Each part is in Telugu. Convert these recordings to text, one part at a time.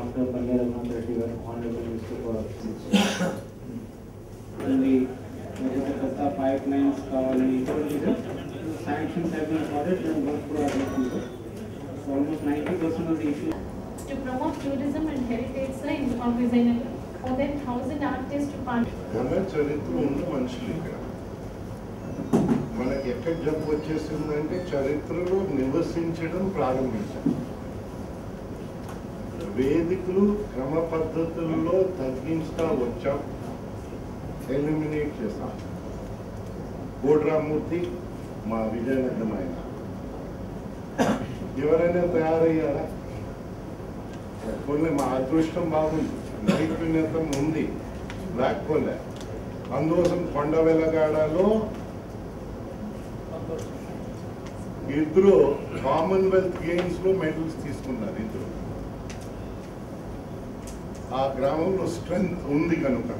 డాక్టర్ పల్లె రఘునాథ్ రెడ్డి గారు ఆనరబుల్ మినిస్టర్ ఫర్ మళ్ళీ లేకపోతే కొత్త పైప్ లైన్స్ కావాలని sanctions have been project and work కూడా అవుతుంది almost ninety percent of the issue to promote tourism and heritage sir, in of Vizianagaram. More than thousand artists to participate. ఘన చరిత్ర ఉన్న మనుషులు ఇక్కడ మనకి ఎక్కడ జబ్బు వచ్చేసిందంటే చరిత్రలో నివసించడం ప్రారంభించాం వేదికలు క్రమ పద్ధతుల్లో తగ్గించుతా వచ్చాం ఎలిమినేట్ చేస్తాం కోడ్రామూర్తి మా విజయనగరం ఆయన ఎవరైనా తయారయ్యారా కొన్ని మా అదృష్టం బాగుంది నైపుణ్యతం ఉంది లేకపోలే అందుకోసం కొండ వెలగాడలో ఇద్దరు కామన్వెల్త్ గేమ్స్ లో మెడల్స్ తీసుకున్నారు ఇద్దరు ఆ గ్రామంలో స్ట్రెంగ్త్ ఉంది కనుక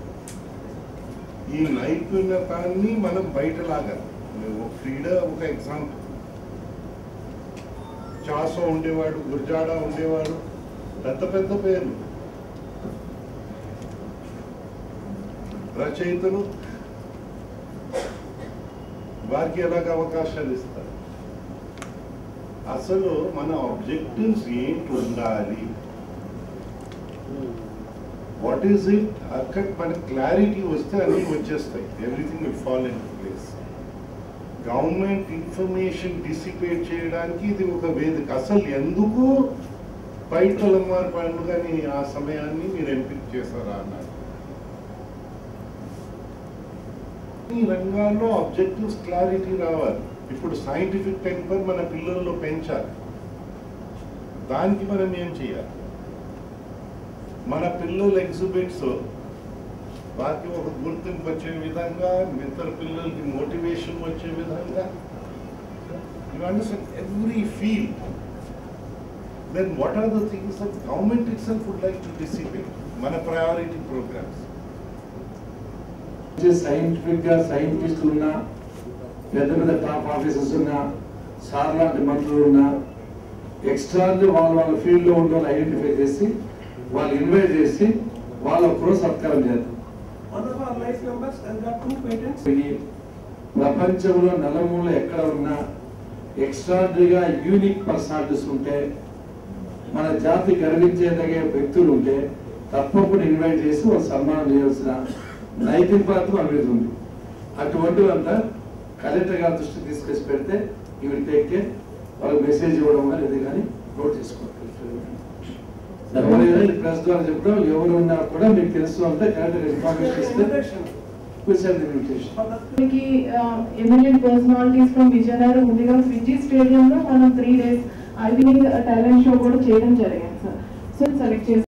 ఈ నైపుణ్యతాన్ని మనం బయట లాగాలి ఒక క్రీడ ఒక ఎగ్జాంపుల్ చాసో ఉండేవాడు గుర్జాడ ఉండేవాడు పెద్ద పెద్ద పేర్లు రచయితలు వారికి ఎలాగ అవకాశాలు ఇస్తారు అసలు మన ఆబ్జెక్టివ్స్ ఏంటి ఉండాలి వాట్ ఈస్ ఇట్ అక్కడ మన క్లారిటీ వస్తే అన్నీ వచ్చేస్తాయి everything will fall in place government information dissipate చేయడానికి ఇది ఒక వేదిక అసలు ఎందుకు పైటలమ్మారు పండుగని ఆ సమయాన్ని మీరు ఎంపిక చేశారా అన్నారు ఈ రంగాల్లో ఆబ్జెక్టివ్స్ క్లారిటీ రావాలి ఇప్పుడు సైంటిఫిక్ టెంపర్ మన పిల్లల్లో పెంచాలి దానికి మనం ఏం చేయాలి మన పిల్లల ఎగ్జిబిట్స్ వారికి ఒక గుర్తింపు వచ్చే విధంగా ఇతర పిల్లలకి మోటివేషన్ వచ్చే విధంగా you understand every field then what are the things that government itself would like to discipline మన ప్రయారిటీ ప్రోగ్రామ్స్ సైంటిఫిక్ గా సైంటిస్టులు ఉన్నా పెద్ద పెద్ద టాప్ ఆఫీసర్స్ ఉన్నా సార్ లాంటి మంత్రులు ఉన్నా ఎక్స్ట్రా వాళ్ళ వాళ్ళ ఫీల్డ్ లో ఉన్న వాళ్ళు ఐడెంటిఫై చేసి వాళ్ళు ఇన్వైట్ చేసి వాళ్ళ కూడా సత్కారం చేద్దాం One of our life members has got two patents. ఈ ప్రపంచంలో నలుమూల ఎక్కడ ఉన్నా ఎక్స్ట్రాడరీగా యూనిక్ పర్సనాలిటీస్ ఉంటే మన జాతి గర్వించేదగే వ్యక్తులు ఉంటే తప్పకుండా ఇన్వైట్ చేసి వాళ్ళు సన్మానం చేయాల్సిన నైతికత మన మీద ఉంది అటువంటివంతా కలెక్టర్ గారి దృష్టికి తీసుకొచ్చి పెడితే ఇవి టేక్ కేర్ వాళ్ళకి మెసేజ్ ఇవ్వడం కానీ ఇది కానీ నోట్ చేసుకోవాలి ఎవరైనా ప్రెస్ ద్వారా చెప్పడం ఎవరు ఉన్నా కూడా మీకు తెలుసు అంటే కరెక్ట్ ఇన్ఫర్మేషన్ ఇస్తే Invitation we send the invitation. for the మనకి ఎమ్మెల్యే పర్సనాలిటీస్ ఫ్రమ్ విజయనగరం ఉంది కదా విజయ్ స్టేడియం లో మనం three days evening talent show కూడా చేయడం జరిగింది సార్ సో సెలెక్ట్ చేసి